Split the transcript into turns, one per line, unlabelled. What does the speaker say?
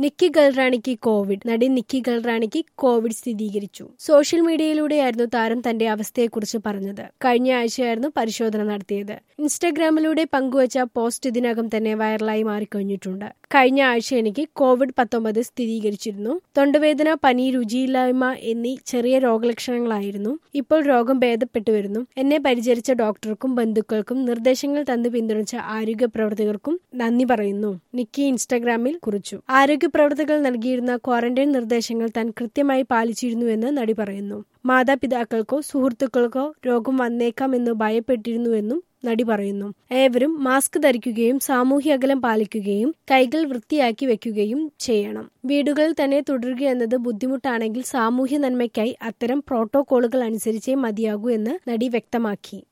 നിക്കി ഗൽറാണിക്ക് കോവിഡ് നടി നിക്കി ഗൽറാണിക്ക് കോവിഡ് സ്ഥിരീകരിച്ചു സോഷ്യൽ മീഡിയയിലൂടെയായിരുന്നു താരം തന്റെ അവസ്ഥയെക്കുറിച്ച് പറഞ്ഞത് കഴിഞ്ഞ ആഴ്ചയായിരുന്നു പരിശോധന നടത്തിയത് ഇൻസ്റ്റഗ്രാമിലൂടെ പങ്കുവച്ച പോസ്റ്റ് ഇതിനകം തന്നെ വൈറലായി മാറിക്കഴിഞ്ഞിട്ടുണ്ട് കഴിഞ്ഞ ആഴ്ച എനിക്ക് കോവിഡ് പത്തൊമ്പത് സ്ഥിരീകരിച്ചിരുന്നു തൊണ്ടവേദന പനി രുചിയില്ലായ്മ എന്നീ ചെറിയ രോഗലക്ഷണങ്ങളായിരുന്നു ഇപ്പോൾ രോഗം ഭേദപ്പെട്ടു വരുന്നു എന്നെ പരിചരിച്ച ഡോക്ടർക്കും ബന്ധുക്കൾക്കും നിർദ്ദേശങ്ങൾ തന്നു പിന്തുണച്ച ആരോഗ്യ പ്രവർത്തകർക്കും നന്ദി പറയുന്നു നിക്കി ഇൻസ്റ്റഗ്രാമിൽ കുറിച്ചു ആരോഗ്യ പ്രവർത്തകർ നൽകിയിരുന്ന ക്വാറന്റൈൻ നിർദ്ദേശങ്ങൾ താൻ കൃത്യമായി പാലിച്ചിരുന്നുവെന്ന് നടി പറയുന്നു മാതാപിതാക്കൾക്കോ സുഹൃത്തുക്കൾക്കോ രോഗം വന്നേക്കാമെന്ന് ഭയപ്പെട്ടിരുന്നുവെന്നും നടി പറയുന്നു ഏവരും മാസ്ക് ധരിക്കുകയും സാമൂഹ്യ അകലം പാലിക്കുകയും കൈകൾ വൃത്തിയാക്കി വെക്കുകയും ചെയ്യണം വീടുകളിൽ തന്നെ തുടരുക എന്നത് ബുദ്ധിമുട്ടാണെങ്കിൽ സാമൂഹ്യ നന്മയ്ക്കായി അത്തരം പ്രോട്ടോകോളുകൾ അനുസരിച്ചേ മതിയാകൂ എന്ന് നടി വ്യക്തമാക്കി